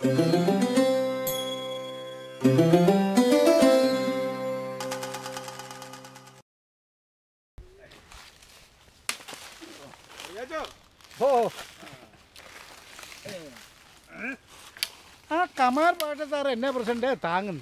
ഓ ആ കമാൽ പാട്ട സാർ എന്നെ പ്രസിഡന്റ് താങ്ങുന്നു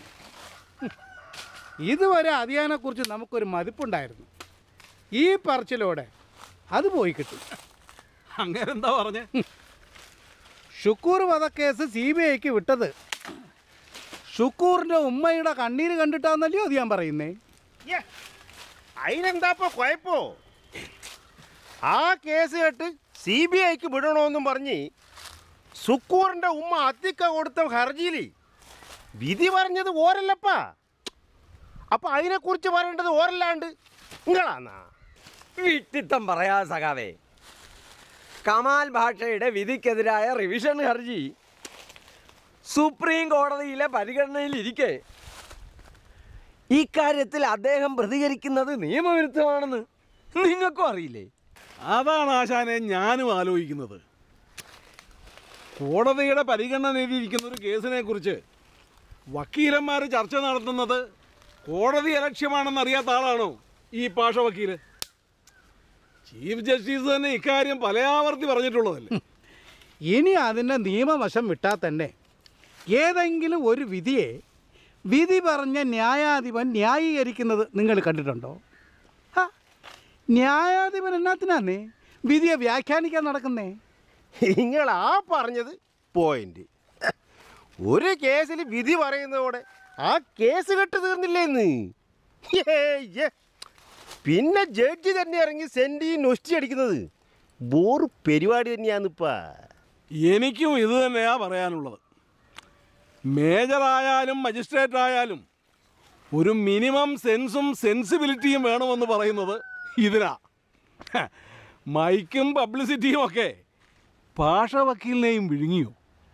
ഇതുവരെ അതിയാനെക്കുറിച്ച് നമുക്കൊരു മതിപ്പുണ്ടായിരുന്നു ഈ പറച്ചിലോടെ അത് പോയി കിട്ടും അങ്ങനെ എന്താ പറഞ്ഞേ ഷുക്കൂർ വധക്കേസ് സി ബി ഐക്ക് വിട്ടത് ഷുക്കൂറിൻ്റെ ഉമ്മയുടെ കണ്ണീര് കണ്ടിട്ടാന്നല്ലയോ അത് ഞാൻ പറയുന്നേ യ്യേ, അതിനെന്താപ്പോ കുഴപ്പോ ആ കേസ് കേട്ട് സി ബി ഐക്ക് വിടണമെന്നും പറഞ്ഞ് സുക്കൂറിന്റെ ഉമ്മ അത്തിക്ക കൊടുത്ത ഹർജിയിൽ വിധി പറഞ്ഞത് ഓരല്ലപ്പാ അപ്പൊ അതിനെക്കുറിച്ച് പറയേണ്ടത് ഓരല്ലാണ്ട് നിങ്ങളാന്നാ വിട്ടിത്തം പറയാ സഖാവേ കമാൽ ഭാഷയുടെ വിധിക്കെതിരായ റിവിഷൻ ഹർജി സുപ്രീം കോടതിയിലെ പരിഗണനയിലിരിക്കെ ഇക്കാര്യത്തിൽ അദ്ദേഹം പ്രതികരിക്കുന്നത് നിയമവിരുദ്ധമാണെന്ന് നിങ്ങൾക്കും അറിയില്ലേ അതാണ് ആശാനെ ഞാനും ആലോചിക്കുന്നത് കോടതിയുടെ പരിഗണനയിലിരിക്കുന്ന ഒരു കേസിനെ കുറിച്ച് വക്കീലന്മാർ ചർച്ച നടത്തുന്നത് കോടതി അലക്ഷ്യമാണെന്ന് അറിയാത്ത ആളാണോ ഈ പാഷ വക്കീല് ചീഫ് ജസ്റ്റിസ് തന്നെ ഇക്കാര്യം പലയാവർത്തി പറഞ്ഞിട്ടുള്ളതല്ലേ ഇനി അതിൻ്റെ നിയമവശം വിട്ടാൽ തന്നെ ഏതെങ്കിലും ഒരു വിധിയെ വിധി പറഞ്ഞ ന്യായാധിപൻ ന്യായീകരിക്കുന്നത് നിങ്ങൾ കണ്ടിട്ടുണ്ടോ ഹ, ന്യായാധിപൻ എന്നാത്തിനാന്നേ വിധിയെ വ്യാഖ്യാനിക്കാൻ നടക്കുന്നേ നിങ്ങൾ ആ പറഞ്ഞത് പോയിന്റ് ഒരു കേസിൽ വിധി പറയുന്നതോടെ ആ കേസ് കെട്ട് തീർന്നില്ലേന്ന് ഏയ്യ്. പിന്നെ ജഡ്ജി തന്നെ ഇറങ്ങി സെൻറ്റി നൊസ്റ്റി അടിക്കുന്നത് ബോറ് പരിപാടി തന്നെയാന്നിപ്പാ എനിക്കും ഇത് തന്നെയാ പറയാനുള്ളത് മേജർ ആയാലും മജിസ്ട്രേറ്റ് ആയാലും ഒരു മിനിമം സെൻസും സെൻസിബിലിറ്റിയും വേണമെന്ന് പറയുന്നത് ഇതിനാ ഹ, മൈക്കും പബ്ലിസിറ്റിയും ഒക്കെ ഭാഷ വക്കീലിനെയും വിഴുങ്ങിയോ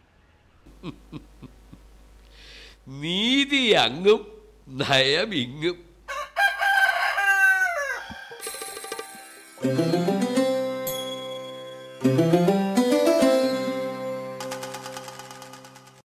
നീതി അങ്ങും നയം ഇങ്ങും